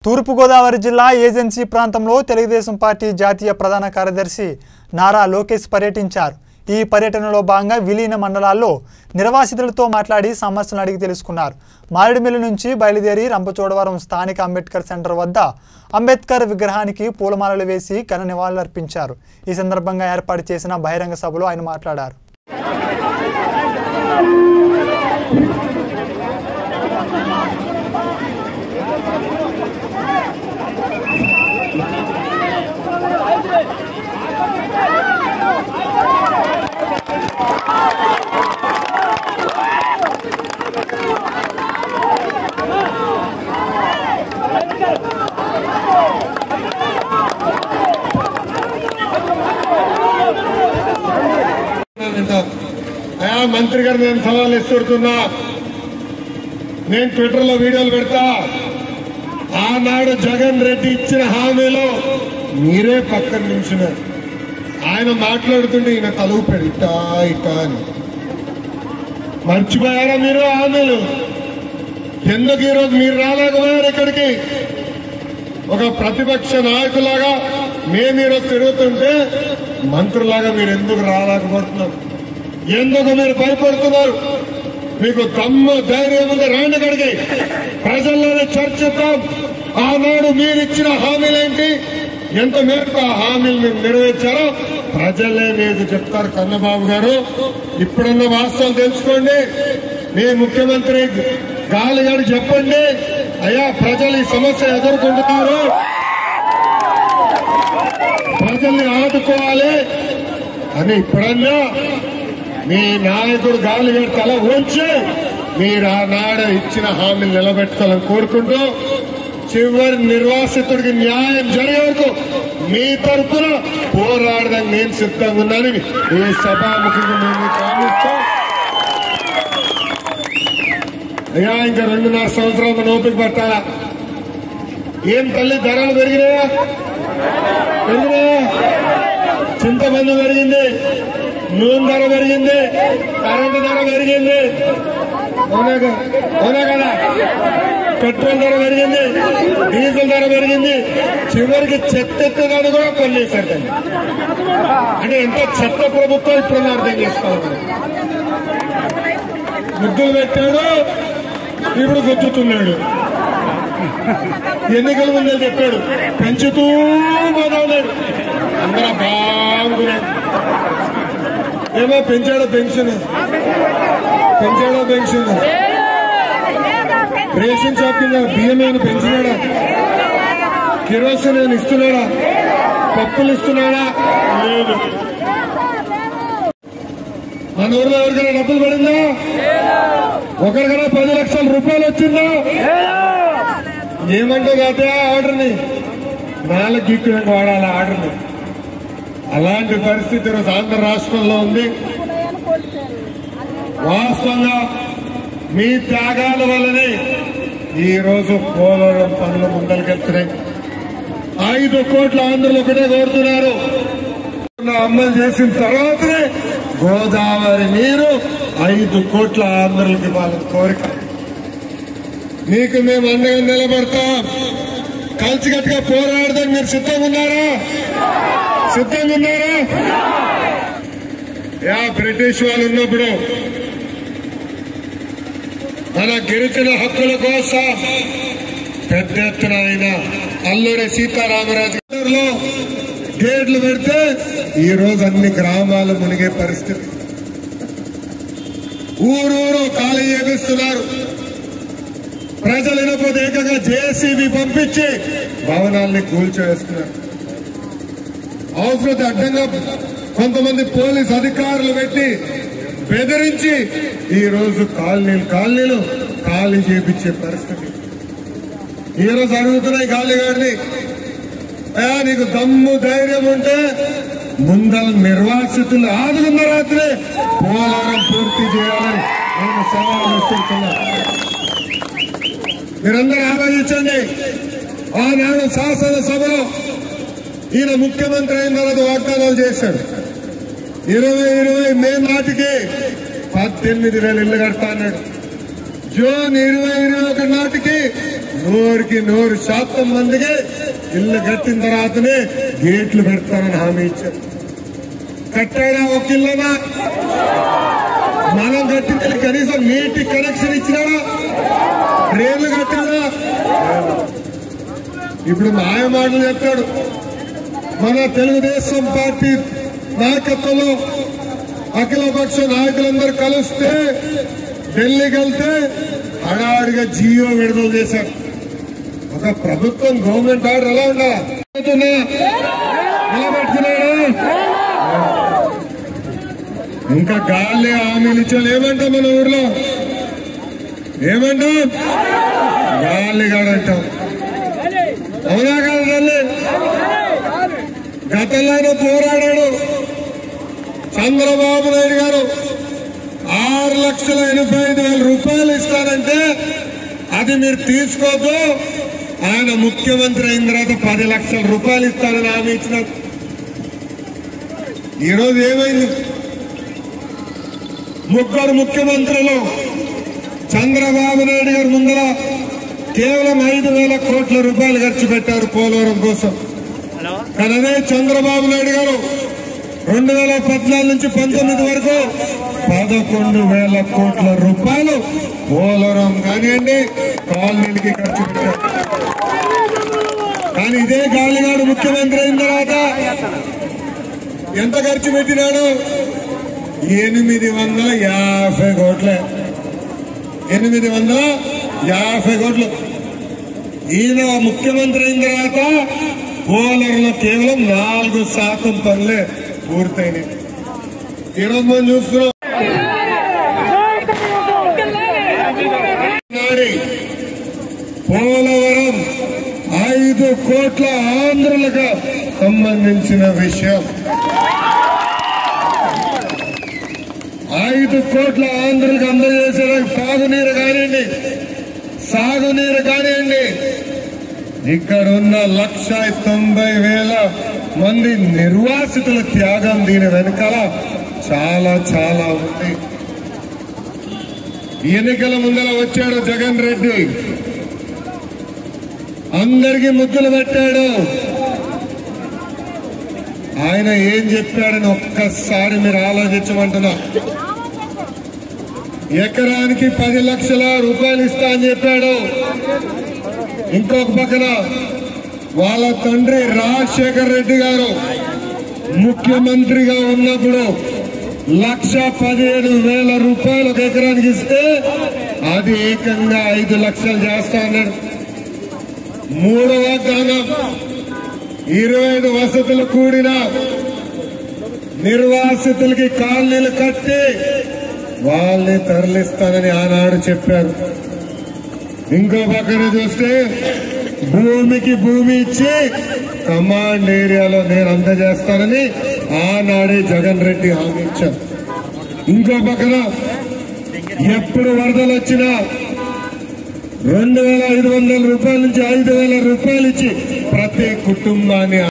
తూర్పుగోదావరి జిల్లా ఏజెన్సీ ప్రాంతంలో తెలుగుదేశం పార్టీ జాతీయ ప్రధాన కార్యదర్శి నారా లోకేష్ పర్యటించారు ఈ పర్యటనలో భాగంగా విలీన మండలాల్లో నిర్వాసితులతో మాట్లాడి సమస్యలను అడిగి తెలుసుకున్నారు మారేడుమిల్లి నుంచి బయలుదేరి రంపచోడవరం స్థానిక అంబేద్కర్ సెంటర్ వద్ద అంబేద్కర్ విగ్రహానికి పూలమాలలు వేసి ఘన నివాళులర్పించారు ఈ సందర్భంగా ఏర్పాటు చేసిన బహిరంగ సభలో ఆయన మాట్లాడారు అయా మంత్రి గారు నేను సవాల్ ఇస్తున్నా నేను ట్విట్టర్ లో వీడియోలు పెడతా ఆనాడు జగన్ రెడ్డి ఇచ్చిన హామీలో మీరే పక్కన నిల్చున్నారు ఆయన మాట్లాడుతుంటే ఈయన తలుపాడు ఇటా ఇటా అని మర్చిపోయారా మీరు హామీలు ఎందుకు ఈరోజు మీరు రాలేకపోయారు ఇక్కడికి ఒక ప్రతిపక్ష నాయకులాగా మేము ఈరోజు తిరుగుతుంటే మంత్రులాగా మీరు ఎందుకు రాలేకపోతున్నారు ఎందుకు మీరు భయపడుతున్నారు మీకు దమ్ము ధైర్యం ఉంది రాండి ఇక్కడికి ప్రజల్లోనే చర్చిద్దాం ఆనాడు మీరు ఇచ్చిన హామీలేంటి ఎంత మేరకు ఆ హామీలు మీరు నెరవేర్చారో ప్రజలే మీకు చెప్తారు కన్నబాబు గారు ఇప్పుడున్న వాస్తవాలు తెలుసుకోండి మీ ముఖ్యమంత్రి గాలి గారు చెప్పండి అయ్యా ప్రజలు ఈ సమస్య ఎదుర్కొంటున్నారు ప్రజల్ని ఆదుకోవాలి అని ఇప్పుడన్నా మీ నాయకుడు గాలి గారి తల ఉంచి మీరు ఆనాడు ఇచ్చిన హామీలు నిలబెట్టుకోవాలని కోరుకుంటూ చివరి నిర్వాసితుడికి న్యాయం జరిగే వరకు మీ తరఫున పోరాడడానికి నేను సిద్ధంగా ఉన్నానని ఈ సభాముఖంగా మేము కామిస్తాం అయ్యా ఇంకా రెండున్నర సంవత్సరాలు మన ఓపిక పట్టాలా ఏం తల్లి ధరలు పెరిగినాయా పెరిగినాయా చింతమందు పెరిగింది నూనె ధర పెరిగింది కరెంటు ధర పెరిగింది అవునా కదా? అవునా కదా పెట్రోల్ ధర పెరిగింది డీజిల్ ధర పెరిగింది చివరికి చెత్త ఎత్తుదని కూడా కొనేసారు దాన్ని. అంటే ఎంత చెత్త ప్రభుత్వం ఇప్పుడు అర్థం చేసుకోవాలి మనం. ముద్దులు పెట్టాడు ఇప్పుడు గుద్దుతున్నాడు ఎన్నికల ముందే చెప్పాడు పెంచుతూ పోతున్నాడు అందరూ బాగున్నాడు ఏమో పెంచాడో పెన్షన్ పెంచాడో పెన్షన్ రేషన్ షాప్ కింద బియ్యం ఏమైనా పెంచినాడా కిరోసిన్ ఏమైనా ఇస్తున్నాడా పప్పులు ఇస్తున్నాడా లేదు మన ఊర్లో ఎవరికైనా డబ్బులు పడిందా ఒకరికైనా పది లక్షల రూపాయలు వచ్చిందా ఏమంటే కాదే ఆర్డర్ని నాలుగు గిక్కులకు వాడాలి ఆర్డర్ని అలాంటి పరిస్థితి ఈరోజు ఆంధ్ర రాష్ట్రంలో ఉంది వాస్తవంగా మీ త్యాగాల వల్లనే ఈ రోజు పోలవరం పనులు ముందరికెళ్తున్నాయి ఐదు కోట్ల ఆంధ్రులు ఒకటే కోరుతున్నారు అమలు చేసిన తర్వాతనే గోదావరి నీరు ఐదు కోట్ల ఆంధ్రులకి వాళ్ళ కోరిక మీకు మేము అండగా నిలబడతాం కలిసికట్టుగా పోరాడదాం మీరు సిద్ధంగా ఉన్నారా సిద్ధంగా ఉన్నారా యా బ్రిటిష్ వాళ్ళు ఉన్నప్పుడు మన గిరిజన హక్కుల కోసం పెద్ద ఎత్తున ఆయన అల్లూరి సీతారామరాజు గారిలో గేట్లు పెడితే ఈ రోజు అన్ని గ్రామాలు మునిగే పరిస్థితి ఊరూరు ఖాళీ చేపిస్తున్నారు ప్రజలు వినపోతే ఏకంగా జేసీబీ పంపించి భవనాల్ని కూల్చివేస్తున్నారు అవసరం అడ్డంగా కొంతమంది పోలీస్ అధికారులు పెట్టి బెదిరించి ఈ రోజు కాలనీలు కాలనీలు ఖాళీ చేపించే పరిస్థితి ఈ రోజు అడుగుతున్నాయి గాలిగాడిని అయ్యా నీకు దమ్ము ధైర్యం ఉంటే ముందల నిర్వాసితులు ఆదుకున్న రాత్రి పోలవరం పూర్తి చేయాలని నేను సవాలు ఇస్తున్నా మీరందరూ ఆలోచించండి ఆనాడు శాసనసభలో ఈయన ముఖ్యమంత్రి అయిన తర్వాత వాగ్దానాలు చేశాడు ఇరవై ఇరవై మే నాటికి పద్దెనిమిది వేల ఇళ్లు కడతా అన్నాడు జూన్ ఇరవై ఇరవై ఒకటి నాటికి నూరుకి నూరు శాతం మందికి ఇల్లు కట్టిన తర్వాతనే గేట్లు పెడతానని హామీ ఇచ్చారు కట్టాడా ఒక ఇల్లనా మనం కట్టిన కనీసం నీటి కనెక్షన్ ఇచ్చినాడా రేలు కట్టినా ఇప్పుడు మాయ మాటలు చెప్తాడు మన తెలుగుదేశం పార్టీ నాయకత్వంలో అఖిలపక్ష నాయకులందరూ కలిస్తే ఢిల్లీకి వెళ్తే హడాడిగా జియో విడుదల చేశారు ఒక ప్రభుత్వం గవర్నమెంట్ ఆర్డర్ ఎలా ఉండాలి ఎలా పెట్టుకున్నాడు ఇంకా గాలి హామీలు ఇచ్చాను ఏమంటాం మన ఊర్లో ఏమంటాం గాలి గాడంటాం అవునా కాదు తల్లి గతంలో ఆయన పోరాడాడు చంద్రబాబు నాయుడు గారు ఆరు లక్షల ఎనభై ఐదు వేల రూపాయలు ఇస్తానంటే అది మీరు తీసుకోద్దు ఆయన ముఖ్యమంత్రి అయిన తర్వాత పది లక్షల రూపాయలు ఇస్తానని హామీ ఇచ్చినారు ఈరోజు ఏమైంది ముగ్గురు ముఖ్యమంత్రులు చంద్రబాబు నాయుడు గారి ముందర కేవలం ఐదు వేల కోట్ల రూపాయలు ఖర్చు పెట్టారు పోలవరం కోసం కానీ అదే చంద్రబాబు నాయుడు గారు రెండు వేల పద్నాలుగు నుంచి పంతొమ్మిది వరకు పదకొండు వేల కోట్ల రూపాయలు పోలవరం కానివ్వండి కాలనీలకి ఖర్చు పెట్టారు కానీ ఇదే గాలిగాడు ముఖ్యమంత్రి అయిన తర్వాత ఎంత ఖర్చు పెట్టినాడు ఎనిమిది వందల యాభై కోట్లే ఎనిమిది వందల యాభై కోట్లు ఈయన ముఖ్యమంత్రి అయిన తర్వాత పోలవరంలో కేవలం నాలుగు శాతం పనులే పూర్తయినాయి ఈరోజు మనం చూస్తున్నాం నాడి పోలవరం ఐదు కోట్ల ఆంధ్రులకు సంబంధించిన విషయం ఐదు కోట్ల ఆంధ్రులకు అందజేసిన తాగునీరు కానివ్వండి సాగునీరు కానివ్వండి ఇక్కడ ఉన్న లక్ష తొంభై వేల మంది నిర్వాసితుల త్యాగం దీని వెనకాల చాలా చాలా ఉంది ఎన్నికల ముందర వచ్చాడు జగన్ రెడ్డి అందరికీ ముద్దులు పెట్టాడు ఆయన ఏం చెప్పాడని ఒక్కసారి మీరు ఆలోచించమంటున్నా ఎకరానికి పది లక్షల రూపాయలు ఇస్తా అని చెప్పాడు ఇంకొక పక్కన వాళ్ళ తండ్రి రాజశేఖర్ రెడ్డి గారు ముఖ్యమంత్రిగా ఉన్నప్పుడు లక్ష పదిహేడు వేల రూపాయలు ఒక ఎకరానికి ఇస్తే అది ఏకంగా ఐదు లక్షలు చేస్తా అన్నాడు మూడవ వాగ్దానం ఇరవై ఐదు వసతులు కూడిన నిర్వాసితులకి కాలనీలు కట్టి వాళ్ళని తరలిస్తానని ఆనాడు చెప్పారు ఇంకో పక్కన చూస్తే భూమికి భూమి ఇచ్చి కమాండ్ ఏరియాలో నేను అందజేస్తానని ఆనాడే జగన్ రెడ్డి హామీ ఇచ్చారు ఇంకో పక్కన ఎప్పుడు వరదలు వచ్చినా రెండు వేల ఐదు వందల రూపాయల నుంచి ఐదు వేల రూపాయలు ఇచ్చి ప్రతి కుటుంబాన్ని